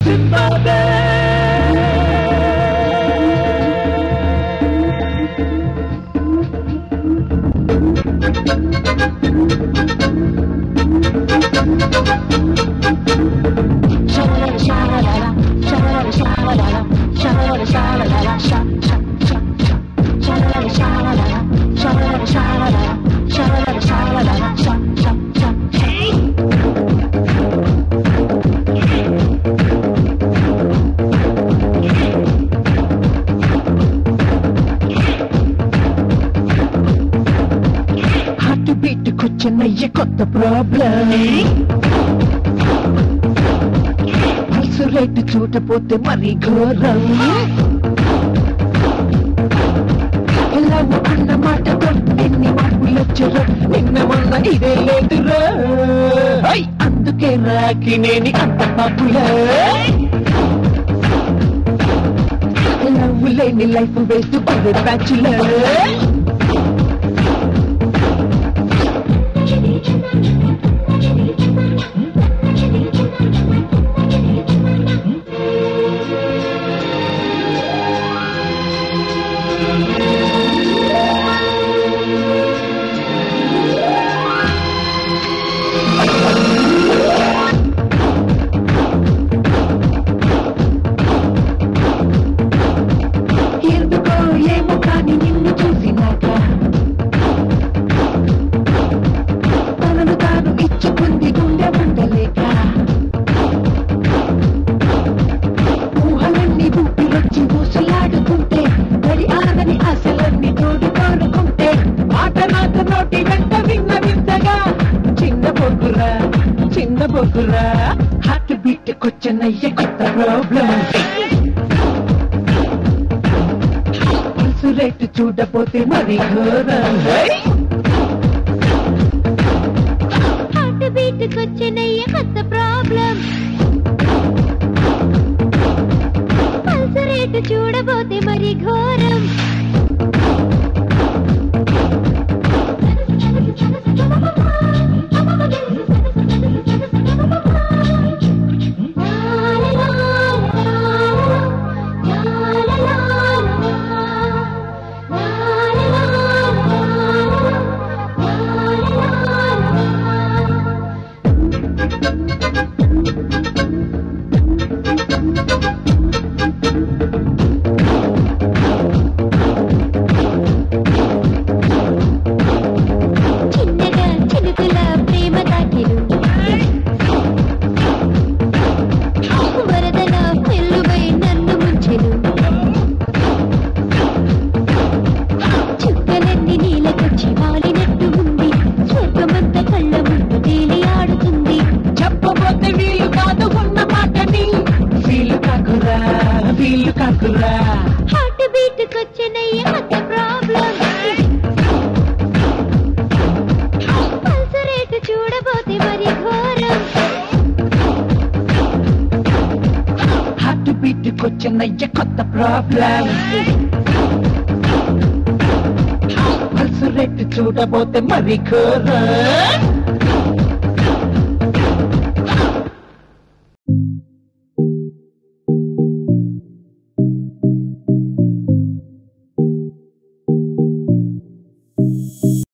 జిందాబాద్ heart beat కొచ్చినయ్య కొత్త problem pulse rate చూడపోతే మరి ఘోరం ఎలా అన్న మాటతో ఎన్ని మార్పులు వచ్చారో నిన్న మొన్న ఇదే లేదురా ఐ, అందుకే రాకి నేని అంత పాపులర్ లవ్ లేని లైఫ్ వేస్ట్ పడే బ్యాచులర్ ఎందుకో ఏమో కానీ నిన్ను చూసినాక తనను తాను ఇచ్చుకుంది గుండె ఉండలేక ఊహలన్నీ ఊపిరొచ్చి ఊసలాడుతుంటే గడి ఆనని ఆశలన్నీ తోడు కోరుకుంటే మాట నాట నోటి వెంట విన్న వింతగా చిన్న బొగ్గురా చిన్న బొగ్గురా హార్ట్ బీట్ కొచ్చనయ్య కొత్త ప్రాబ్లం పల్సు రేటు చూడపోతే మరి ఘోరం హై! హార్ట్ బీట్ కొచ్చినయ్య కొత్త ప్రాబ్లం పల్స్ రేటు చూడబోతే మరి ఘోరం చిన్నగా చినుకుల ప్రేమ తాకిలు వరదల వెల్లువై నన్ను ముంచెను చుక్కలన్నీ నీలకొచ్చి వాలినట్టు ఉంది స్వర్గమంత కళ్ళ ముందు తేలి ఆడుతుంది చెప్పబోతే వీలు కాదు ఉన్న మాటని వీలు కాకురా వీలు కాకురా హార్ట్ బీట్ కొచ్చినయ్య కొత్త ప్రాబ్లం పల్స్ రేటు చూడబోతే మరి ఘోరం హార్ట్ బీట్ కొచ్చినయ్య కొత్త ప్రాబ్లం పల్సు రేటు చూడబోతే మరి ఘోరం